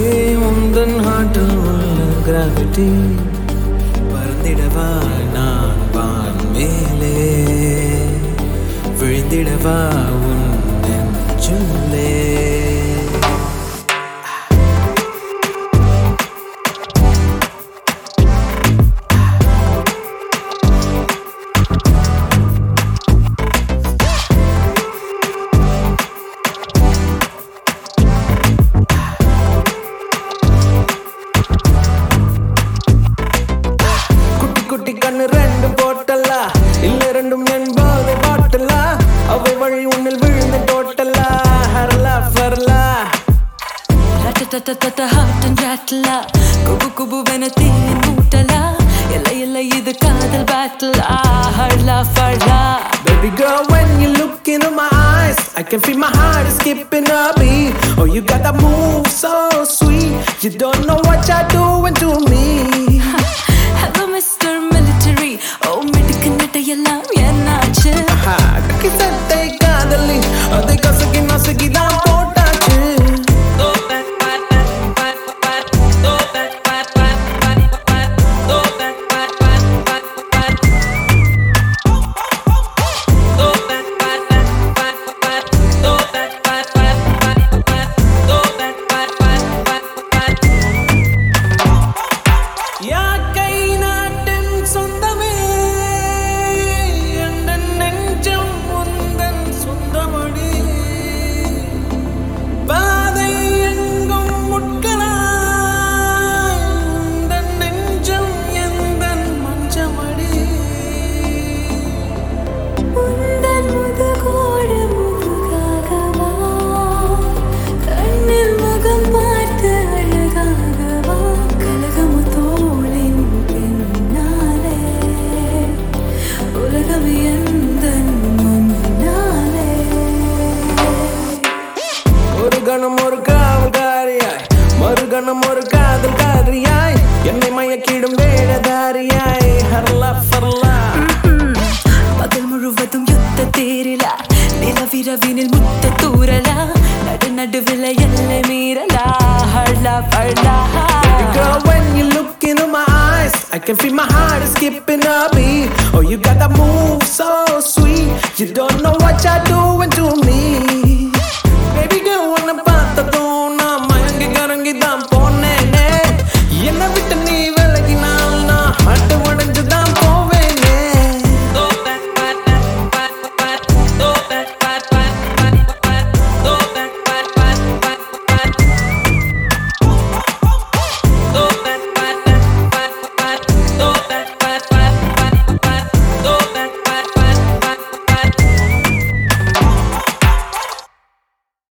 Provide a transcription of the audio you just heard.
உந்தன் ஹார்ட்டில் உள்ள கிராவிட்டி பறந்திடவா நான் வான் மேலே விழுந்திடவா உன் நெஞ்சுள்ளே குட்டி குட்டி கண்ணு ரெண்டும் போட்டலா இல்ல ரெண்டும் என்பதை பாட்டலா அவை வழி உன்னில் விழுந்த டோட்டலா ஹரலா ஃபர்லா ரட்டட்டட்டட்ட ஹார்ட் அண்ட் ராட்டலா குபு குபுவென தீயின் மூட்டலா இல்லை இல்லை இது காதல் பேட்டலா ஹர்லா ஃபர்லா Baby girl, when you look into my eyes, I can feel my heart is skipping a beat. Oh, you got that move so sweet. You don't know what you're doing to me. Hello mister military ஓ மிடுக்கு நட்டையெல்லாம் என்னாச்சு Ha, கக்கி சட்டை காதலி அதை கசக்கி நசுக்கி தான் போட்டாச்சு யாக்கை நாட்டின் சொந்தமே எந்தன் நெஞ்சம் உந்தன் சொந்தமடி பாதை எங்கும் முட்களாய் உந்தன் நெஞ்சம் எந்தன் மஞ்சமடி உந்தன் முதுகோடு முதுகாகவா கண்ணில் முகம் பார்த்து அழகாகவா கலகமு தோளின் பின்னாலே உலகம் எந்தன் முன்னாலே ஒரு கணம் ஒரு காவல்காரியாய் மறுகணம் ஒரு காதல் காரியாய் என்னை மயக்கிடும் வேடதாரியாய் ஹர்லா ஃபர்லா பகல் முழுவதும் யுத்த தேரிலா நிலவிரவினில் முத்த தூரலா நடு நடுவில் எல்லை மீறலா ஹர்லா பர்லா Girl, when you look into my eyes, I can feel my heart is skipping a beat. Oh, you got that move so sweet. You don't know what you're doing.